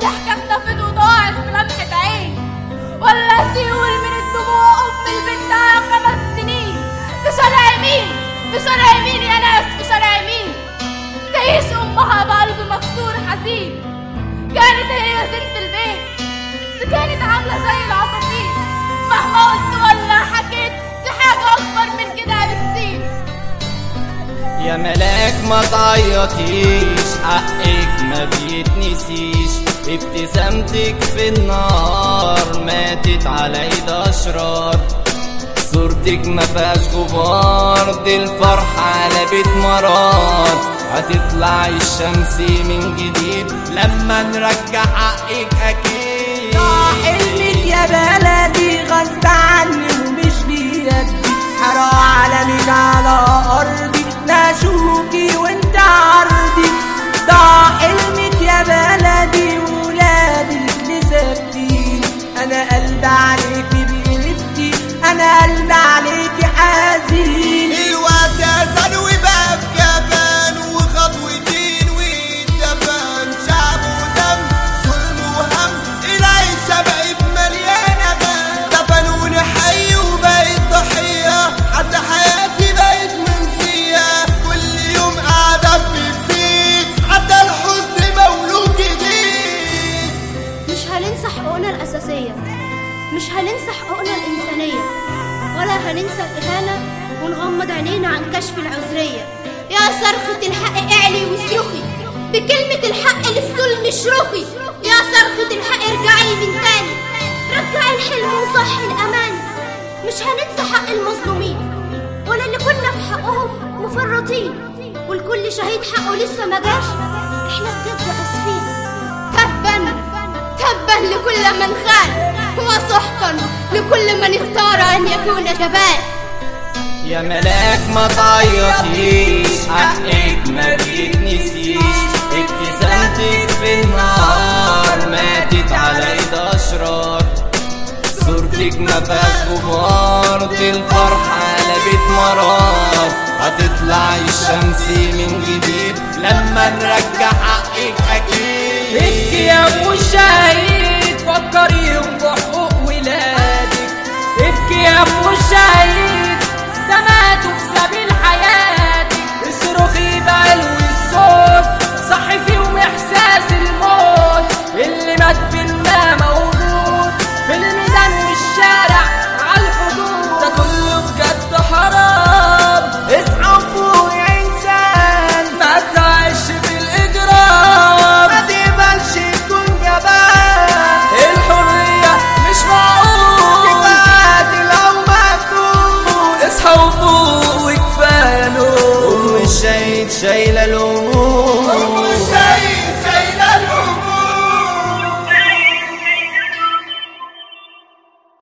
والضحكة اختفت وضاعت في لمحة عين ولا سيول من الدموع أم البنت خمس سنين في شارع مين في شارع مين يا ناس في شارع مين تعيش أمها بقلب مكسور حزين كانت هي ست البيت دي كانت عاملة زي العصافير مهما قلت ولا حكيت في حاجة أكبر من كده بكتير يا ملاك ما تعيطيش حقك ما بيتنسيش ابتسامتك في النار ماتت على ايد اشرار صورتك ما فيهاش غبار دي الفرحة على بيت مرار هتطلع الشمس من جديد لما نرجع حقك اكيد حلمك يا بلدي غصب عني ومش بيدي حرام على مين على ارضي ناشوكي وانت عرضي ضاع حلمك يا بلدي ولادك لسبتيني انا قلبي عليكي بيبكي انا قلبي عليكي حزين الوقت اذان وباب كفان وخطوتين والدفن شعب ودم ظلم وهم العيشة بقت مليانة غم دفنوني حي وبقيت ضحية حتى حياتي بقت منسية كل يوم قاعدة بتزيد حتى الحزن مولود جديد مش هننسى حقوقنا الأساسية مش هننسى حقوقنا الإنسانية ولا هننسى الإهانة ونغمض عينينا عن كشف العذرية يا صرخة الحق اعلي واصرخي بكلمة الحق للظلم اشرخي يا صرخة الحق ارجعي من تاني رجعي الحلم وصحي الأمان مش هننسى حق المظلومين ولا اللي كنا في حقهم مفرطين والكل شهيد حقه لسه ما جاش احنا بجد اسفين تبا تبا لكل من خان وسحقا لكل من اختار أن يكون جبان يا ملاك ما تعيطيش حقك ما بيتنسيش ابتسامتك في النار ماتت على ايد اشرار صورتك ما فيهاش غبار دي الفرحة على بيت مرار هتطلع الشمس من جديد لما نرجع حقك اكيد ابكي يا ابو الشهيد فكريهم بحقوق ولادك ابكي يا ابو الشهيد ده ماتوا في سبيل حياتك اصرخي بعلو الصوت صحي فيهم احساس الموت اللي مات بينا موجود في الميدان والشارع على الحدود ده كله بجد حرام اصحى فوق يا انسان ما تعيش في الاجرام ما تقبلش تكون جبان الحريه مش معقول تتقاتل او مقتول اصحى وفوق وكفايه نوم ام الشهيد شايله الهموم